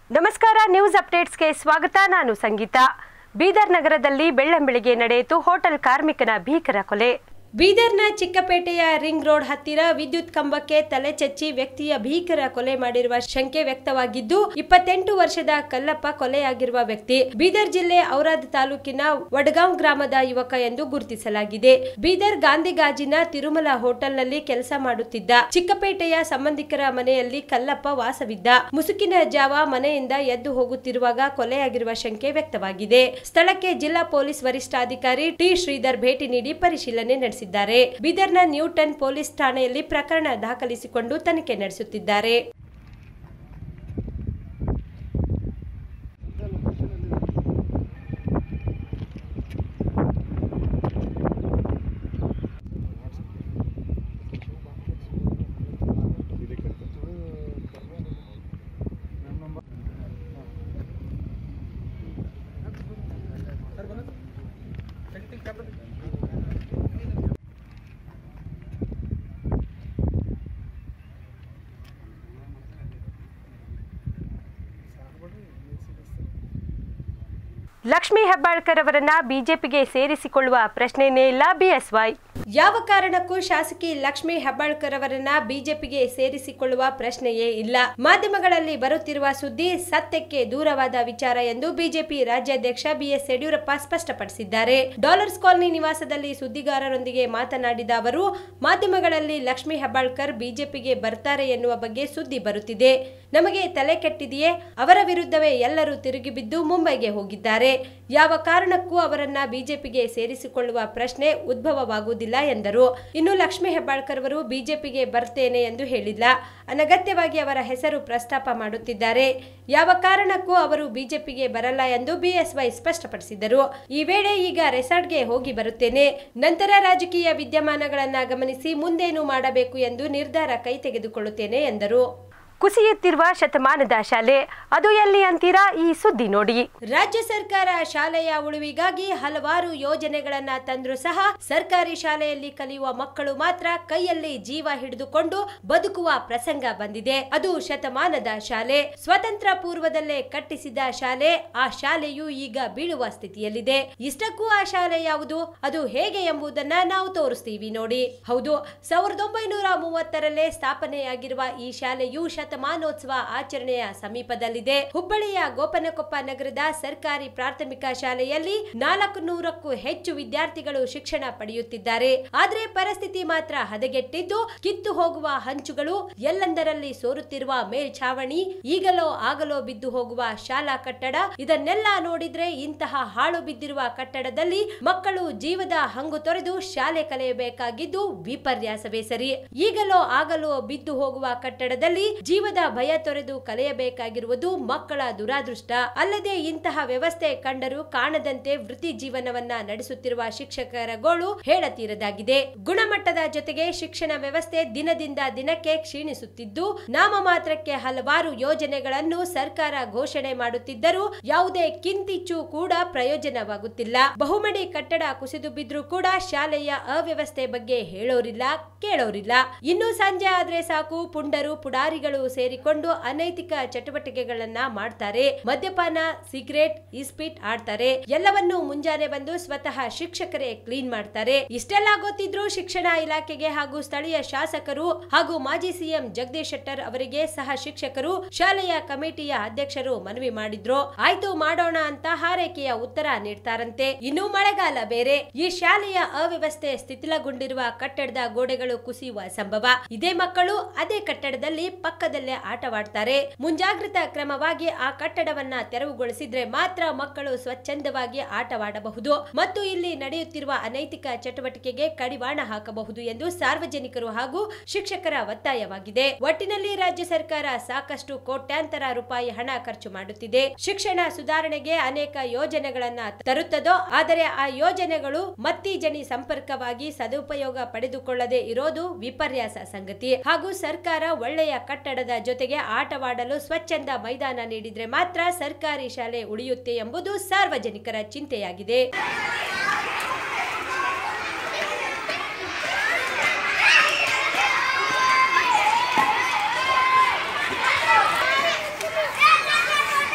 ನಮಸ್ಕಾರ ನ್ಯೂಸ್ ಅಪ್ಡೇಟ್ಸ್ಗೆ ಸ್ವಾಗತ ನಾನು ಸಂಗೀತ ಬೀದರ್ ನಗರದಲ್ಲಿ ಬೆಳ್ಳಂಬೆಳಿಗ್ಗೆ ನಡೆಯಿತು ಹೋಟೆಲ್ ಕಾರ್ಮಿಕನ ಭೀಕರ ಕೊಲೆ ಬೀದರ್ನ ಚಿಕ್ಕಪೇಟೆಯ ರಿಂಗ್ ರೋಡ್ ಹತ್ತಿರ ವಿದ್ಯುತ್ ಕಂಬಕ್ಕೆ ತಲೆ ಚಚ್ಚಿ ವ್ಯಕ್ತಿಯ ಭೀಕರ ಕೊಲೆ ಮಾಡಿರುವ ಶಂಕೆ ವ್ಯಕ್ತವಾಗಿದ್ದು ಇಪ್ಪತ್ತೆಂಟು ವರ್ಷದ ಕಲ್ಲಪ್ಪ ಕೊಲೆಯಾಗಿರುವ ವ್ಯಕ್ತಿ ಬೀದರ್ ಜಿಲ್ಲೆ ಔರಾದ್ ತಾಲೂಕಿನ ವಡಗಾಂವ್ ಗ್ರಾಮದ ಯುವಕ ಎಂದು ಗುರುತಿಸಲಾಗಿದೆ ಬೀದರ್ ಗಾಂಧಿ ಗಾಜಿನ ತಿರುಮಲ ಹೋಟೆಲ್ನಲ್ಲಿ ಕೆಲಸ ಮಾಡುತ್ತಿದ್ದ ಚಿಕ್ಕಪೇಟೆಯ ಸಂಬಂಧಿಕರ ಮನೆಯಲ್ಲಿ ಕಲ್ಲಪ್ಪ ವಾಸವಿದ್ದ ಮುಸುಕಿನ ಜಾವ ಮನೆಯಿಂದ ಎದ್ದು ಹೋಗುತ್ತಿರುವಾಗ ಕೊಲೆಯಾಗಿರುವ ಶಂಕೆ ವ್ಯಕ್ತವಾಗಿದೆ ಸ್ಥಳಕ್ಕೆ ಜಿಲ್ಲಾ ಪೊಲೀಸ್ ವರಿಷ್ಠಾಧಿಕಾರಿ ಟಿ ಶ್ರೀಧರ್ ಭೇಟಿ ನೀಡಿ ಪರಿಶೀಲನೆ ನಡೆಸಿದ್ದಾರೆ ಬೀದರ್ನ ನ್ಯೂಟನ್ ಪೊಲೀಸ್ ಠಾಣೆಯಲ್ಲಿ ಪ್ರಕರಣ ದಾಖಲಿಸಿಕೊಂಡು ತನಿಖೆ ನಡೆಸುತ್ತಿದ್ದಾರೆ ಲಕ್ಷ್ಮೀ ಹೆಬ್ಬಾಳ್ಕರ್ ಅವರನ್ನ ಬಿಜೆಪಿಗೆ ಸೇರಿಸಿಕೊಳ್ಳುವ ಪ್ರಶ್ನೆಯೇ ಇಲ್ಲ ಬಿಎಸ್ವೈ ಯಾವ ಕಾರಣಕ್ಕೂ ಶಾಸಕಿ ಲಕ್ಷ್ಮೀ ಹೆಬ್ಬಾಳ್ಕರ್ ಅವರನ್ನ ಬಿಜೆಪಿಗೆ ಸೇರಿಸಿಕೊಳ್ಳುವ ಪ್ರಶ್ನೆಯೇ ಇಲ್ಲ ಮಾಧ್ಯಮಗಳಲ್ಲಿ ಬರುತ್ತಿರುವ ಸುದ್ದಿ ಸತ್ಯಕ್ಕೆ ದೂರವಾದ ವಿಚಾರ ಎಂದು ಬಿಜೆಪಿ ರಾಜ್ಯಾಧ್ಯಕ್ಷ ಬಿಎಸ್ ಯಡಿಯೂರಪ್ಪ ಸ್ಪಷ್ಟಪಡಿಸಿದ್ದಾರೆ ಡಾಲರ್ಸ್ ಕಾಲನಿ ನಿವಾಸದಲ್ಲಿ ಸುದ್ದಿಗಾರರೊಂದಿಗೆ ಮಾತನಾಡಿದ ಅವರು ಮಾಧ್ಯಮಗಳಲ್ಲಿ ಲಕ್ಷ್ಮೀ ಹೆಬ್ಬಾಳ್ಕರ್ ಬಿಜೆಪಿಗೆ ಬರ್ತಾರೆ ಎನ್ನುವ ಬಗ್ಗೆ ಸುದ್ದಿ ಬರುತ್ತಿದೆ ನಮಗೆ ತಲೆ ಕೆಟ್ಟಿದೆಯೇ ಅವರ ವಿರುದ್ಧವೇ ಎಲ್ಲರೂ ತಿರುಗಿ ಬಿದ್ದು ಮುಂಬೈಗೆ ಹೋಗಿದ್ದಾರೆ ಯಾವ ಕಾರಣಕ್ಕೂ ಅವರನ್ನ ಬಿಜೆಪಿಗೆ ಸೇರಿಸಿಕೊಳ್ಳುವ ಪ್ರಶ್ನೆ ಉದ್ಭವವಾಗುವುದಿಲ್ಲ ಎಂದರು ಇನ್ನು ಲಕ್ಷ್ಮೀ ಹೆಬ್ಬಾಳ್ಕರ್ ಅವರು ಬಿಜೆಪಿಗೆ ಬರ್ತೇನೆ ಎಂದು ಹೇಳಿಲ್ಲ ಅನಗತ್ಯವಾಗಿ ಅವರ ಹೆಸರು ಪ್ರಸ್ತಾಪ ಮಾಡುತ್ತಿದ್ದಾರೆ ಯಾವ ಕಾರಣಕ್ಕೂ ಅವರು ಬಿಜೆಪಿಗೆ ಬರಲ್ಲ ಎಂದು ಬಿಎಸ್ವೈ ಸ್ಪಷ್ಟಪಡಿಸಿದರು ಈ ವೇಳೆ ಈಗ ರೆಸಾರ್ಟ್ಗೆ ಹೋಗಿ ಬರುತ್ತೇನೆ ನಂತರ ರಾಜಕೀಯ ವಿದ್ಯಮಾನಗಳನ್ನ ಗಮನಿಸಿ ಮುಂದೇನು ಮಾಡಬೇಕು ಎಂದು ನಿರ್ಧಾರ ಕೈ ತೆಗೆದುಕೊಳ್ಳುತ್ತೇನೆ ಎಂದರು ಕುಸಿಯುತ್ತಿರುವ ಶತಮಾನದ ಶಾಲೆ ಅದು ಎಲ್ಲಿ ಅಂತೀರಾ ಈ ಸುದ್ದಿ ನೋಡಿ ರಾಜ್ಯ ಸರ್ಕಾರ ಶಾಲೆಯ ಉಳಿವಿಗಾಗಿ ಹಲವಾರು ಯೋಜನೆಗಳನ್ನ ತಂದ್ರು ಸಹ ಸರ್ಕಾರಿ ಶಾಲೆಯಲ್ಲಿ ಕಲಿಯುವ ಮಕ್ಕಳು ಮಾತ್ರ ಕೈಯಲ್ಲಿ ಜೀವ ಹಿಡಿದುಕೊಂಡು ಬದುಕುವ ಪ್ರಸಂಗ ಬಂದಿದೆ ಅದು ಶತಮಾನದ ಶಾಲೆ ಸ್ವತಂತ್ರ ಪೂರ್ವದಲ್ಲೇ ಕಟ್ಟಿಸಿದ ಶಾಲೆ ಆ ಶಾಲೆಯು ಈಗ ಬೀಳುವ ಸ್ಥಿತಿಯಲ್ಲಿದೆ ಇಷ್ಟಕ್ಕೂ ಆ ಶಾಲೆ ಯಾವುದು ಅದು ಹೇಗೆ ಎಂಬುದನ್ನ ನಾವು ತೋರಿಸ್ತೀವಿ ನೋಡಿ ಹೌದು ಸಾವಿರದ ಒಂಬೈನೂರ ಮೂವತ್ತರಲ್ಲೇ ಸ್ಥಾಪನೆಯಾಗಿರುವ ಈ ಶಾಲೆಯು ಶತಮಾನೋತ್ಸವ ಆಚರಣೆಯ ಸಮೀಪದಲ್ಲಿದೆ ಹುಬ್ಬಳ್ಳಿಯ ಗೋಪನಕೊಪ್ಪ ನಗರದ ಸರ್ಕಾರಿ ಪ್ರಾಥಮಿಕ ಶಾಲೆಯಲ್ಲಿ ನಾಲ್ಕು ನೂರಕ್ಕೂ ಹೆಚ್ಚು ವಿದ್ಯಾರ್ಥಿಗಳು ಶಿಕ್ಷಣ ಪಡೆಯುತ್ತಿದ್ದಾರೆ ಆದ್ರೆ ಪರಿಸ್ಥಿತಿ ಮಾತ್ರ ಹದಗೆಟ್ಟಿದ್ದು ಕಿತ್ತು ಹೋಗುವ ಹಂಚುಗಳು ಎಲ್ಲೆಂದರಲ್ಲಿ ಸೋರುತ್ತಿರುವ ಮೇಲ್ಛಾವಣಿ ಈಗಲೋ ಆಗಲೋ ಬಿದ್ದು ಹೋಗುವ ಶಾಲಾ ಕಟ್ಟಡ ಇದನ್ನೆಲ್ಲ ನೋಡಿದ್ರೆ ಇಂತಹ ಹಾಳು ಬಿದ್ದಿರುವ ಕಟ್ಟಡದಲ್ಲಿ ಮಕ್ಕಳು ಜೀವದ ಹಂಗು ತೊರೆದು ಶಾಲೆ ಕಲಿಯಬೇಕಾಗಿದ್ದು ವಿಪರ್ಯಾಸವೇ ಸರಿ ಈಗಲೋ ಆಗಲೋ ಬಿದ್ದು ಹೋಗುವ ಕಟ್ಟಡದಲ್ಲಿ ಜೀವದ ಭಯ ತೊರೆದು ಕಲಿಯಬೇಕಾಗಿರುವುದು ಮಕ್ಕಳ ದುರಾದೃಷ್ಟ ಅಲ್ಲದೆ ಇಂತಹ ವ್ಯವಸ್ಥೆ ಕಂಡರೂ ಕಾಣದಂತೆ ವೃತ್ತಿ ಜೀವನವನ್ನ ನಡೆಸುತ್ತಿರುವ ಶಿಕ್ಷಕರ ಗೋಳು ಹೇಳತೀರದಾಗಿದೆ ಗುಣಮಟ್ಟದ ಜೊತೆಗೆ ಶಿಕ್ಷಣ ವ್ಯವಸ್ಥೆ ದಿನದಿಂದ ದಿನಕ್ಕೆ ಕ್ಷೀಣಿಸುತ್ತಿದ್ದು ನಾಮ ಮಾತ್ರಕ್ಕೆ ಹಲವಾರು ಯೋಜನೆಗಳನ್ನು ಸರ್ಕಾರ ಘೋಷಣೆ ಮಾಡುತ್ತಿದ್ದರೂ ಯಾವುದೇ ಕಿಂತಿಚ್ಚು ಕೂಡ ಪ್ರಯೋಜನವಾಗುತ್ತಿಲ್ಲ ಬಹುಮಡಿ ಕಟ್ಟಡ ಕುಸಿದು ಬಿದ್ರೂ ಕೂಡ ಶಾಲೆಯ ಅವ್ಯವಸ್ಥೆ ಬಗ್ಗೆ ಹೇಳೋರಿಲ್ಲ ಕೇಳೋರಿಲ್ಲ ಇನ್ನು ಸಂಜೆ ಆದ್ರೆ ಸಾಕು ಪುಂಡರು ಪುಡಾರಿಗಳು ಸೇರಿಕೊಂಡು ಅನೈತಿಕ ಚಟುವಟಿಕೆಗಳನ್ನ ಮಾಡ್ತಾರೆ ಮದ್ಯಪಾನ ಸಿಗರೇಟ್ ಇಸ್ಪಿಟ್ ಆಡ್ತಾರೆ ಎಲ್ಲವನ್ನು ಮುಂಜಾನೆ ಬಂದು ಸ್ವತಃ ಶಿಕ್ಷಕರೇ ಕ್ಲೀನ್ ಮಾಡ್ತಾರೆ ಇಷ್ಟೆಲ್ಲ ಗೊತ್ತಿದ್ರು ಶಿಕ್ಷಣ ಇಲಾಖೆಗೆ ಹಾಗೂ ಸ್ಥಳೀಯ ಶಾಸಕರು ಹಾಗೂ ಮಾಜಿ ಸಿಎಂ ಜಗದೀಶ್ ಶೆಟ್ಟರ್ ಅವರಿಗೆ ಸಹ ಶಿಕ್ಷಕರು ಶಾಲೆಯ ಕಮಿಟಿಯ ಅಧ್ಯಕ್ಷರು ಮನವಿ ಮಾಡಿದ್ರು ಆಯ್ತು ಮಾಡೋಣ ಅಂತ ಹಾರೈಕೆಯ ಉತ್ತರ ನೀಡ್ತಾರಂತೆ ಇನ್ನು ಮಳೆಗಾಲ ಬೇರೆ ಈ ಶಾಲೆಯ ಅವ್ಯವಸ್ಥೆ ಸ್ಥಿತಿಲಗೊಂಡಿರುವ ಕಟ್ಟಡದ ಗೋಡೆಗಳು ಕುಸಿಯುವ ಸಂಭವ ಇದೇ ಮಕ್ಕಳು ಅದೇ ಕಟ್ಟಡದಲ್ಲಿ ಪಕ್ಕದಲ್ಲೇ ಆಟವಾಡ್ತಾರೆ ಮುಂಜಾಗ್ರತಾ ಕ್ರಮವಾಗಿ ಆ ಕಟ್ಟಡವನ್ನ ತೆರವುಗೊಳಿಸಿದ್ರೆ ಮಾತ್ರ ಮಕ್ಕಳು ಸ್ವಚ್ಛಂದವಾಗಿ ಆಟವಾಡಬಹುದು ಮತ್ತು ಇಲ್ಲಿ ನಡೆಯುತ್ತಿರುವ ಅನೈತಿಕ ಚಟುವಟಿಕೆಗೆ ಕಡಿವಾಣ ಹಾಕಬಹುದು ಎಂದು ಸಾರ್ವಜನಿಕರು ಹಾಗೂ ಶಿಕ್ಷಕರ ಒತ್ತಾಯವಾಗಿದೆ ಒಟ್ಟಿನಲ್ಲಿ ರಾಜ್ಯ ಸರ್ಕಾರ ಸಾಕಷ್ಟು ಕೋಟ್ಯಾಂತರ ರೂಪಾಯಿ ಹಣ ಖರ್ಚು ಮಾಡುತ್ತಿದೆ ಶಿಕ್ಷಣ ಸುಧಾರಣೆಗೆ ಅನೇಕ ಯೋಜನೆಗಳನ್ನ ತರುತ್ತದೋ ಆದರೆ ಆ ಯೋಜನೆಗಳು ಮತ್ತೀಜನಿ ಸಂಪರ್ಕವಾಗಿ ಸದುಪಯೋಗ ಪಡೆದುಕೊಳ್ಳದೆ ಇರೋದು ವಿಪರ್ಯಾಸ ಸಂಗತಿ ಹಾಗೂ ಸರ್ಕಾರ ಒಳ್ಳೆಯ ಕಟ್ಟಡದ ಜೊತೆಗೆ ಆಟವಾಡಲು ಸ್ವಚ್ಛಂದ ಮೈದಾನ ನೀಡಿದ್ರೆ ಮಾತ್ರ ಸರ್ಕಾರಿ ಶಾಲೆ ಉಳಿಯುತ್ತೆ ಎಂಬುದು ಸಾರ್ವಜನಿಕರ ಚಿಂತೆಯಾಗಿದೆ Yeah.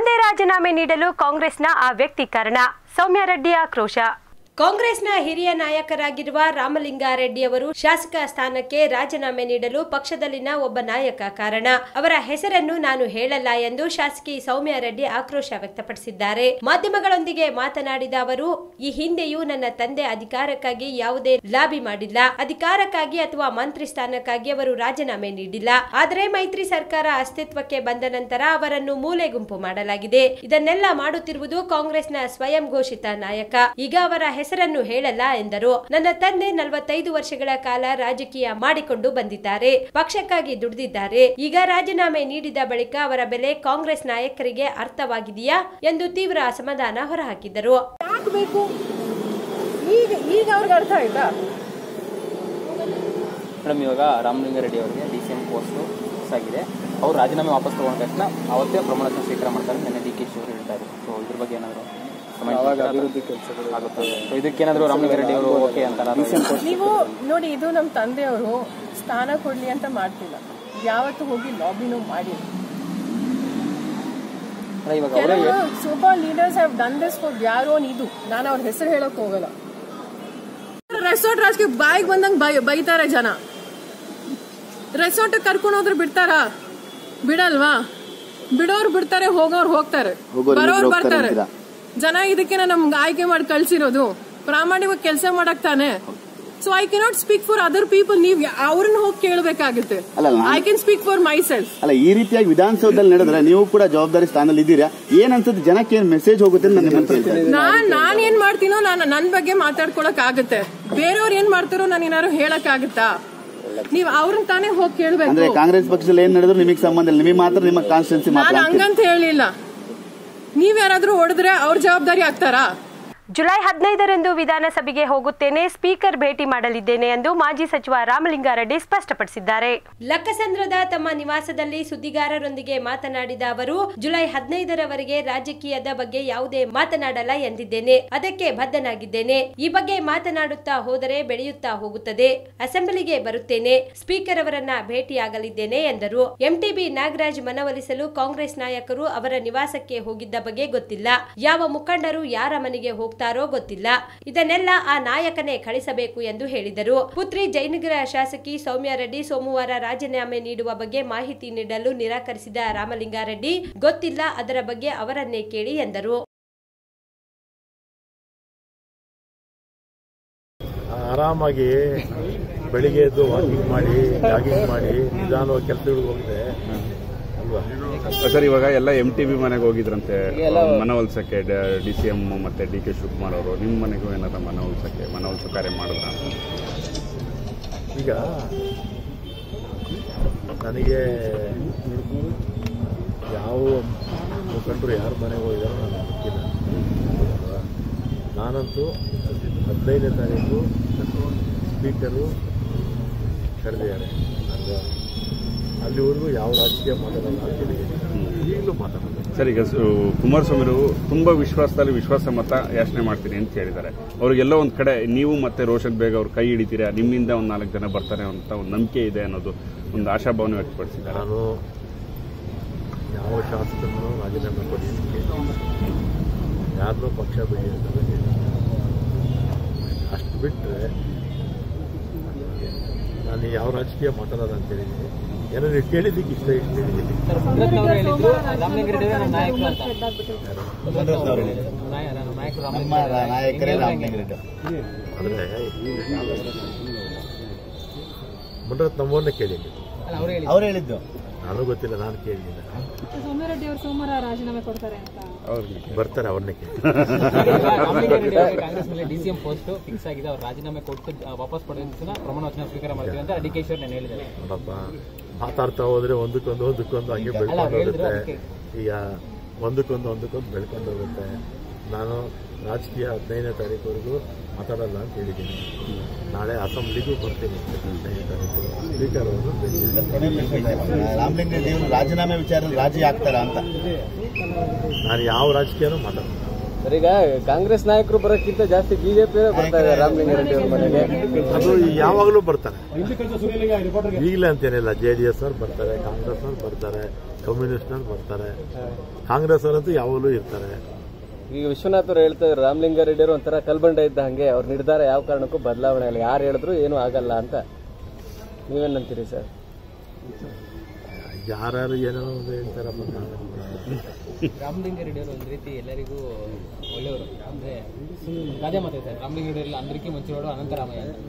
ತಂದೆ ರಾಜೀನಾಮೆ ನೀಡಲು ಕಾಂಗ್ರೆಸ್ನ ಆ ವ್ಯಕ್ತಿ ಕಾರಣ ಸೌಮ್ಯ ರೆಡ್ಡಿ ಆಕ್ರೋಶ ಕಾಂಗ್ರೆಸ್ನ ಹಿರಿಯ ನಾಯಕರಾಗಿರುವ ರಾಮಲಿಂಗಾರೆಡ್ಡಿ ಅವರು ಶಾಸಕ ಸ್ಥಾನಕ್ಕೆ ರಾಜೀನಾಮೆ ನೀಡಲು ಪಕ್ಷದಲ್ಲಿನ ಒಬ್ಬ ನಾಯಕ ಕಾರಣ ಅವರ ಹೆಸರನ್ನು ನಾನು ಹೇಳಲ್ಲ ಎಂದು ಶಾಸಕಿ ಸೌಮ್ಯ ರೆಡ್ಡಿ ಆಕ್ರೋಶ ವ್ಯಕ್ತಪಡಿಸಿದ್ದಾರೆ ಮಾಧ್ಯಮಗಳೊಂದಿಗೆ ಮಾತನಾಡಿದ ಅವರು ಈ ಹಿಂದೆಯೂ ನನ್ನ ತಂದೆ ಅಧಿಕಾರಕ್ಕಾಗಿ ಯಾವುದೇ ಲಾಬಿ ಮಾಡಿಲ್ಲ ಅಧಿಕಾರಕ್ಕಾಗಿ ಅಥವಾ ಮಂತ್ರಿ ಸ್ಥಾನಕ್ಕಾಗಿ ಅವರು ರಾಜೀನಾಮೆ ನೀಡಿಲ್ಲ ಆದರೆ ಮೈತ್ರಿ ಸರ್ಕಾರ ಅಸ್ತಿತ್ವಕ್ಕೆ ಬಂದ ನಂತರ ಅವರನ್ನು ಮೂಲೆ ಗುಂಪು ಮಾಡಲಾಗಿದೆ ಇದನ್ನೆಲ್ಲ ಮಾಡುತ್ತಿರುವುದು ಕಾಂಗ್ರೆಸ್ನ ಸ್ವಯಂ ಘೋಷಿತ ನಾಯಕ ಈಗ ಅವರ ಹೆಸರನ್ನು ಹೇಳಲ್ಲ ಎಂದರು ನನ್ನ ತಂದೆ ನಲವತ್ತೈದು ವರ್ಷಗಳ ಕಾಲ ರಾಜಕೀಯ ಮಾಡಿಕೊಂಡು ಬಂದಿದ್ದಾರೆ ಪಕ್ಷಕ್ಕಾಗಿ ದುಡಿದಿದ್ದಾರೆ ಈಗ ರಾಜೀನಾಮೆ ನೀಡಿದ ಬಳಿಕ ಅವರ ಬೆಲೆ ಕಾಂಗ್ರೆಸ್ ನಾಯಕರಿಗೆ ಅರ್ಥವಾಗಿದೆಯಾ ಎಂದು ತೀವ್ರ ಅಸಮಾಧಾನ ಹೊರಹಾಕಿದರು ಯಾಕೆ ಬೇಕು ಈಗ ಈಗ ಅವ್ರಿಗೆ ಅರ್ಥ ಆಯ್ತಾ ಮೇಡಮ್ ಇವಾಗ ರಾಮಲಿಂಗಾರೆಡ್ಡಿ ಅವರಿಗೆ D C M post fix ಆಗಿದೆ ಅವ್ರು ರಾಜೀನಾಮೆ ವಾಪಸ್ ತಗೊಂಡ ತಕ್ಷಣ ಅವತ್ತೇ ಪ್ರಮಾಣ ವಚನ ಸ್ವೀಕಾರ ಮಾಡ್ತಾರೆ ನಿನ್ನೆ ಡಿ ಕೆ ಶಿ ಅವರು ಹೇಳ್ತಾರೆ ಸೊ ಇದ್ರ ಬಗ್ಗೆ ಏನಾದರೂ ಅಭಿವೃದ್ಧಿ ಕೆಲಸಗಳು ಆಗುತ್ತೆ ಸೊ ಇದಕ್ಕೇನಾದರೂ ರಾಮಲಿಂಗಾರೆಡ್ಡಿ ಅವರು ಓಕೆ ಅಂತಾರ ನೀವು ನೋಡಿ ಇದು ನಮ್ಮ ತಂದೆಯವರು ಸ್ಥಾನ ಕೊಡ್ಲಿ ಅಂತ ಮಾಡ್ತಿಲ್ಲ ಯಾವತ್ತು ಹೋಗಿ ಲಾಬಿನೂ ಮಾಡಿ ಇವಾಗ ಅವರೇ ಕೆಲವರು super leaders have done this for your own ಇದು ನಾನು ಅವ್ರ ಹೆಸರು ಹೇಳಕ್ ಹೋಗಲ್ಲ ರೆಸಾರ್ಟ್ ರಾಜ್ಗೆ ಬಾಯಿಗೆ ಬಂದಂಗ್ ಬೈ- ಬೈತಾರೆ ಜನ ರೆಸಾರ್ಟ್ ಕರ್ಕೊಂಡು ಹೋದ್ರೆ ಬಿಡ್ತಾರಾ ಬಿಡಲ್ವಾ ಬಿಡೋರು ಬಿಡ್ತಾರೆ ಹೋಗೋರು ಹೋಗ್ತಾರೆ ಬರೋರು ಬರ್ತಾರೆ ಜನ ಇದಕ್ಕೆ ನಮ್ಗೆ ಆಯ್ಕೆ ಮಾಡಿ ಕಳ್ಸಿರೋದು ಪ್ರಾಮಾಣಿಕವಾಗಿ ಕೆಲಸ ಮಾಡಕ್ ತಾನೆ so I cannot speak for other people ನೀವ್ ಅವ್ರನ್ನ ಹೋಗಿ ಕೇಳಬೇಕಾಗುತ್ತೆ ಅಲ್ಲ, ನಾನು- I can speak for myself ಅಲ್ಲ ಈ ರೀತಿಯಾಗಿ ವಿಧಾನಸೌಧದಲ್ಲಿ ನಡೆದ್ರೆ ನೀವು ಕೂಡ ಜವಾಬ್ದಾರಿ ಸ್ಥಾನದಲ್ಲಿ ಇದ್ದೀರಾ ಏನ್ ಅನ್ಸುತ್ತೆ ಜನಕ್ಕೆ ಏನ್ ಮೆಸೇಜ್ ಹೋಗುತ್ತೆ ಅಂತ ನಾನು ನಿಮ್ಮನ್ನ ಕೇಳ್ತೇನೆ ನಾನ್ ನಾನ್ ಏನ್ ಮಾಡ್ತೀನೋ ನಾನು ನನ್ ಬಗ್ಗೆ ಮಾತಾಡ್ಕೊಳಕ್ ಆಗುತ್ತೆ ಬೇರೆಯವ್ರು ಏನ್ ಮಾಡ್ತಾರೋ ನಾನು ಏನಾದ್ರು ಹೇಳಕ್ ಆಗುತ್ತಾ ನೀವ್ ಅವ್ರನ್ನ ತಾನೇ ಹೋಗಿ ಅಂದ್ರೆ ಕೇಳ್ಬೇಕು ಕಾಂಗ್ರೆಸ್ ಪಕ್ಷದಲ್ಲಿ ಏನ್ ನಡೆದ್ರು ನಿಮಗೆ ಸಂಬಂಧ ಇಲ್ಲ ನಿಮಗೆ ಮಾತ್ರ ನಿಮ್ಮ ಕಾನ್ಸ್ಟಿಟ್ಯೂನ್ಸಿ ಮಾತ್ರ ನಾನು ಅಂತೀರಿ. ಹಂಗಂತ ಹೇಳಿಲ್ಲ ನೀವ್ ಯಾರಾದ್ರೂ ಹೊಡೆದ್ರೆ ಅವ್ರ ಜವಾಬ್ದಾರಿ ಆಗ್ತಾರಾ ಜುಲೈ ಹದಿನೈದರಂದು ವಿಧಾನಸಭೆಗೆ ಹೋಗುತ್ತೇನೆ ಸ್ಪೀಕರ್ ಭೇಟಿ ಮಾಡಲಿದ್ದೇನೆ ಎಂದು ಮಾಜಿ ಸಚಿವ ರಾಮಲಿಂಗಾರೆಡ್ಡಿ ಸ್ಪಷ್ಟಪಡಿಸಿದ್ದಾರೆ ಲಕ್ಕಸಂದ್ರದ ತಮ್ಮ ನಿವಾಸದಲ್ಲಿ ಸುದ್ದಿಗಾರರೊಂದಿಗೆ ಮಾತನಾಡಿದ ಅವರು ಜುಲೈ ಹದಿನೈದರವರೆಗೆ ರಾಜಕೀಯದ ಬಗ್ಗೆ ಯಾವುದೇ ಮಾತನಾಡಲ್ಲ ಎಂದಿದ್ದೇನೆ ಅದಕ್ಕೆ ಬದ್ಧನಾಗಿದ್ದೇನೆ ಈ ಬಗ್ಗೆ ಮಾತನಾಡುತ್ತಾ ಹೋದರೆ ಬೆಳೆಯುತ್ತಾ ಹೋಗುತ್ತದೆ ಅಸೆಂಬ್ಲಿಗೆ ಬರುತ್ತೇನೆ ಸ್ಪೀಕರ್ ಅವರನ್ನ ಭೇಟಿಯಾಗಲಿದ್ದೇನೆ ಎಂದರು ಎಂಟಿಬಿ ನಾಗರಾಜ್ ಮನವೊಲಿಸಲು ಕಾಂಗ್ರೆಸ್ ನಾಯಕರು ಅವರ ನಿವಾಸಕ್ಕೆ ಹೋಗಿದ್ದ ಬಗ್ಗೆ ಗೊತ್ತಿಲ್ಲ ಯಾವ ಮುಖಂಡರು ಯಾರ ಮನೆಗೆ ಹೋಗ್ತಾರೋ ಗೊತ್ತಿಲ್ಲ ಇದನ್ನೆಲ್ಲ ಆ ನಾಯಕನೇ ಕಳಿಸಬೇಕು ಎಂದು ಹೇಳಿದರು ಪುತ್ರಿ ಜಯನಗರ ಶಾಸಕಿ ಸೌಮ್ಯ ರೆಡ್ಡಿ ಸೋಮವಾರ ರಾಜೀನಾಮೆ ನೀಡುವ ಬಗ್ಗೆ ಮಾಹಿತಿ ನೀಡಲು ನಿರಾಕರಿಸಿದ ರಾಮಲಿಂಗಾರೆಡ್ಡಿ ಗೊತ್ತಿಲ್ಲ ಅದರ ಬಗ್ಗೆ ಅವರನ್ನೇ ಕೇಳಿ ಎಂದರು ಆರಾಮಾಗಿ ಬೆಳಿಗ್ಗೆ ಎದ್ದು ವಾಕಿಂಗ್ ಮಾಡಿ ಜಾಗಿಂಗ್ ಮಾಡಿ ನಿಧಾನವಾಗಿ ಕೆಲಸಗಳಿಗೆ ಹೋಗಿದೆ ಅಲ್ವಾ ಸರ್ ಇವಾಗ ಎಲ್ಲ ಎಂ ಟಿ ಬಿ ಮನೆಗೆ ಹೋಗಿದ್ರಂತೆ ಮನವೊಲ್ಸಕ್ಕೆ ಡಿ ಸಿ ಎಂ ಮತ್ತೆ ಡಿ ಕೆ ಶಿವಕುಮಾರ್ ಅವರು ನಿಮ್ಮ ಮನೆಗೂ ಏನಾರ ಮನವೊಲ್ಸಕ್ಕೆ ಮನವೊಲ್ಸೋ ಕಾರ್ಯ ಮಾಡಿದ್ರ ಈಗ ನನಗೆ ಯಾವ ಮುಖಂಡರು ಯಾರ ಮನೆಗೆ ಹೋಗಿದಾರೋ ನನಗೆ ಗೊತ್ತಿಲ್ಲ ಅಲ್ವಾ? ನಾನಂತೂ ಹದಿನೈದನೇ ತಾರೀಕು ಸ್ಪೀಕರು ಕರೆದಿದ್ದಾರೆ ಅಲ್ವಾ ಅಲ್ಲಿವರೆಗೂ ಯಾವ ರಾಜಕೀಯ ಮಾತಾಡಲ್ಲ ಅಂತ ಹೇಳಿದ್ದೀನಿ ಈಗಲೂ ಮಾತಾಡಲ್ಲ ಸರ್ ಈಗ ಸು- ಕುಮಾರಸ್ವಾಮಿ ಅವರು ತುಂಬಾ ವಿಶ್ವಾಸದಲ್ಲಿ ವಿಶ್ವಾಸ ಮತ ಯಾಚನೆ ಮಾಡ್ತೀನಿ ಅಂತ ಹೇಳಿದ್ದಾರೆ ಅವ್ರಿಗೆಲ್ಲ ಒಂದ್ ಕಡೆ ನೀವು ಮತ್ತೆ ರೋಷನ್ ಬೇಗ್ ಅವ್ರು ಕೈ ಹಿಡಿತೀರಾ ನಿಮ್ಮಿಂದ ಒಂದ್ ನಾಲ್ಕು ಜನ ಬರ್ತಾರೆ ಅಂತ ಒಂದು ನಂಬಿಕೆ ಇದೆ ಅನ್ನೋದು ಒಂದು ಆಶಾಭಾವನೆ ವ್ಯಕ್ತಪಡಿಸಿದ್ದಾರೆ ನಾನು ಯಾವ ಶಾಸಕರನ್ನು ರಾಜೀನಾಮೆ ಕೊಡಿ ಅಂತ ಕೇಳಿಲ್ಲ. ಯಾರನ್ನೂ ಪಕ್ಷ ಬಿಡಿ ಅಂತ ಕೇಳಿಲ್ಲ. ಅಷ್ಟು ಬಿಟ್ಟರೆ ನಾನು ಯಾವ ರಾಜಕೀಯ ಮಾತಾಡೋದು ಅಂತ ಹೇಳಿದ್ದೀನಿ ಏನೋ ನೀವು ಕೇಳಿದ್ದಕ್ಕೆ ಇಷ್ಟ ಇಷ್ಟ ಹೇಳಿದ್ದೀನಿ ಅವರು ಹೇಳಿದ್ರು ರಾಮಲಿಂಗಾರೆಡ್ಡಿ ಅವರೇ ನಮ್ಮ ನಾಯಕರು ಅಂತ ನಮ್ಮ ನಾಯಕರೇ ರಾಮಲಿಂಗಾರೆಡ್ಡಿ ಆದರೆ ಮುನ್ರತ್ ನಮ್ಮನ್ನೇ ಕೇಳಿಲ್ಲ ಅವ್ರು ಹೇಳಿದ್ದು ನನಗೂ ಗೊತ್ತಿಲ್ಲ ನಾನು ಕೇಳಲಿಲ್ಲ ಸೋಮರೆಡ್ಡಿ ಅವರು ಸೋಮವಾರ ರಾಜೀನಾಮೆ ಕೊಡ್ತಾರೆ ಅಂತ ಅವ್ರಿಗೆ ಬರ್ತಾರೆ ಅವ್ರನ್ನೇ ಕೇಳಿ ರಾಮಲಿಂಗಾರೆಡ್ಡಿ ಅವರಿಗೆ ಕಾಂಗ್ರೆಸ್ ಮೇಲೆ D C M post fix ಆಗಿದೆ ಅವ್ರು ರಾಜೀನಾಮೆ ಕೊಟ್ಟು ಆ, ವಾಪಸ್ ಪಡೆದ ಪ್ರಮಾಣ ವಚನ ಸ್ವೀಕಾರ ಮಾಡ್ತೀವಿ ಅಂತ ಡಿ ಕೆ ನಾನು ಹೇಳಿದ್ದಾರೆ ನೋಡಪ್ಪ ಮಾತಾಡ್ತಾ ಹೋದ್ರೆ ಒಂದಕ್ಕೊಂದು ಒಂದಕ್ಕೊಂದು ಹಂಗೆ ಅಲ್ಲ, ಬೆಳ್ಕೊಂಡು ಅವ್ರು ಹೇಳಿದ್ರು ಹೋಗುತ್ತೆ ಈಗ ಒಂದಕ್ಕೊಂದು ಒಂದಕ್ಕೊಂದು ಬೆಳ್ಕೊಂಡು ಹೋಗುತ್ತೆ ನಾನು ರಾಜಕೀಯ ಹದಿನೈದನೇ ತಾರೀಕುವರೆಗೂ ಮಾತಾಡಲ್ಲ ಅಂತ ಹೇಳಿದ್ದೀನಿ ನಾಳೆ ಅಸೆಂಬ್ಲಿಗೂ ಬರ್ತೀನಿ ಹದಿನೈದನೇ ತಾರೀಕು ಸ್ಪೀಕರ್ ಅವರು ರಾಮಲಿಂಗಾರೆಡ್ಡಿ ಅವರು ರಾಜೀನಾಮೆ ವಿಚಾರದಲ್ಲಿ ರಾಜಿ ಆಗ್ತಾರಾ ಅಂತ ನಾನು ಯಾವ ರಾಜಕೀಯನೂ ಮಾತಾಡಲ್ಲ ಸರ್ ಈಗ ಕಾಂಗ್ರೆಸ್ ನಾಯಕರು ಬರೋಕ್ಕಿಂತ ಜಾಸ್ತಿ ಬಿಜೆಪಿ ಬರ್ತಾ ಇದ್ದಾರೆ ರಾಮಲಿಂಗಾರೆಡ್ಡಿ ಅವ್ರ ಮನೆಗೆ ಅದು ಯಾವಾಗಲೂ ಬರ್ತಾರೆ ಈಗಲೇ ಅಂತೇನಿಲ್ಲ ಜೆ ಡಿ ಎಸ್ ಅವ್ರು ಬರ್ತಾರೆ ಕಾಂಗ್ರೆಸ್ ಅವ್ರು ಬರ್ತಾರೆ ಕಮ್ಯುನಿಸ್ಟ್ನವ್ರು ಬರ್ತಾರೆ ಕಾಂಗ್ರೆಸ್ ಅವರಂತೂ ಯಾವಾಗಲೂ ಇರ್ತಾರೆ ಈಗ ವಿಶ್ವನಾಥ್ ಅವ್ರು ಹೇಳ್ತಾ ಇದ್ರು ರಾಮಲಿಂಗಾರೆಡ್ಡಿ ಅವರು ಒಂಥರ ಕಲ್ಬಂಡ ಇದ್ದ ಹಂಗೆ ಅವ್ರ ನಿರ್ಧಾರ ಯಾವ ಕಾರಣಕ್ಕೂ ಬದಲಾವಣೆ ಇಲ್ಲ ಯಾರು ಹೇಳಿದ್ರು ಏನೂ ಆಗಲ್ಲ ಅಂತ ನೀವೇನಂತೀರಿ ಸರ್ ಯಾರ್ಯಾರು ಏನೇನೋ ಒಂದು ಹೇಳ್ತಾರಪ್ಪ ನಾವೇನ್ ಮಾಡೋದು? ರಾಮಲಿಂಗಾರೆಡ್ಡಿ ಅವರು ಒಂದು ರೀತಿ ಎಲ್ಲರಿಗೂ ಒಳ್ಳೆಯವರು ಅಂದ್ರೆ ಗಾದೆ ಮಾತಾಡ್ತಾರೆ ರಾಮಲಿಂಗಾರೆಡ್ಡಿ ಎಲ್ಲ ಅಂದ್ರಿಕೆ ಮುಂಚೆವಾಡು ಅನಂತರಾಮಯ್ಯ ಅಂತ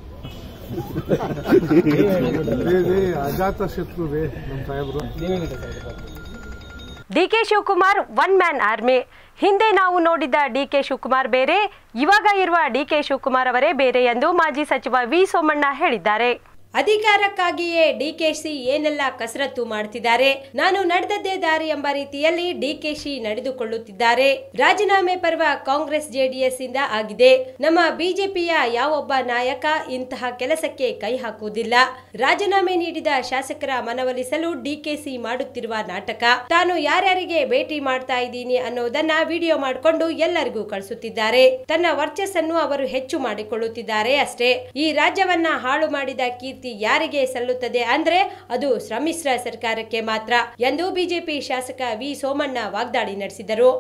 ಅಜಾತ ಶತ್ರು ರೇ ನಮ್ಮ ಸಾಹೇಬ್ರು ನೀವೇನಿದೆ ಸರ್ ಇದ್ರ ಬಗ್ಗೆ? DK Shivakumar one man army ಹಿಂದೆ ನಾವು ನೋಡಿದ್ದ ಡಿಕೆ ಶಿವಕುಮಾರ್ ಬೇರೆ ಇವಾಗ ಇರುವ ಡಿಕೆ ಶಿವಕುಮಾರ್ ಅವರೇ ಬೇರೆ ಎಂದು ಮಾಜಿ ಸಚಿವ ವಿ ಸೋಮಣ್ಣ ಹೇಳಿದ್ದಾರೆ ಅಧಿಕಾರಕ್ಕಾಗಿಯೇ ಡಿಕೆಶಿ ಏನೆಲ್ಲ ಕಸರತ್ತು ಮಾಡ್ತಿದ್ದಾರೆ ನಾನು ನಡೆದದ್ದೇ ದಾರಿ ಎಂಬ ರೀತಿಯಲ್ಲಿ ಡಿಕೆಶಿ ನಡೆದುಕೊಳ್ಳುತ್ತಿದ್ದಾರೆ ರಾಜೀನಾಮೆ ಪರ್ವ ಕಾಂಗ್ರೆಸ್ ಜೆಡಿಎಸ್ ಇಂದ ಆಗಿದೆ ನಮ್ಮ ಬಿಜೆಪಿಯ ಯಾವೊಬ್ಬ ನಾಯಕ ಇಂತಹ ಕೆಲಸಕ್ಕೆ ಕೈ ಹಾಕುವುದಿಲ್ಲ ರಾಜೀನಾಮೆ ನೀಡಿದ ಶಾಸಕರ ಮನವೊಲಿಸಲು ಡಿಕೆಸಿ ಮಾಡುತ್ತಿರುವ ನಾಟಕ ತಾನು ಯಾರ್ಯಾರಿಗೆ ಭೇಟಿ ಮಾಡ್ತಾ ಇದ್ದೀನಿ ಅನ್ನೋದನ್ನ ವಿಡಿಯೋ ಮಾಡಿಕೊಂಡು ಎಲ್ಲರಿಗೂ ಕಳಿಸುತ್ತಿದ್ದಾರೆ ತನ್ನ ವರ್ಚಸ್ಸನ್ನು ಅವರು ಹೆಚ್ಚು ಮಾಡಿಕೊಳ್ಳುತ್ತಿದ್ದಾರೆ ಅಷ್ಟೇ ಈ ರಾಜ್ಯವನ್ನ ಹಾಳು ಮಾಡಿದ ಕೀರ್ತಿ ಯಾರಿಗೆ ಸಲ್ಲುತ್ತದೆ ಅಂದ್ರೆ ಅದು ಸಮ್ಮಿಶ್ರ ಸರ್ಕಾರಕ್ಕೆ ಮಾತ್ರ ಎಂದು ಬಿಜೆಪಿ ಶಾಸಕ ವಿ ಸೋಮಣ್ಣ ವಾಗ್ದಾಳಿ ನಡೆಸಿದರು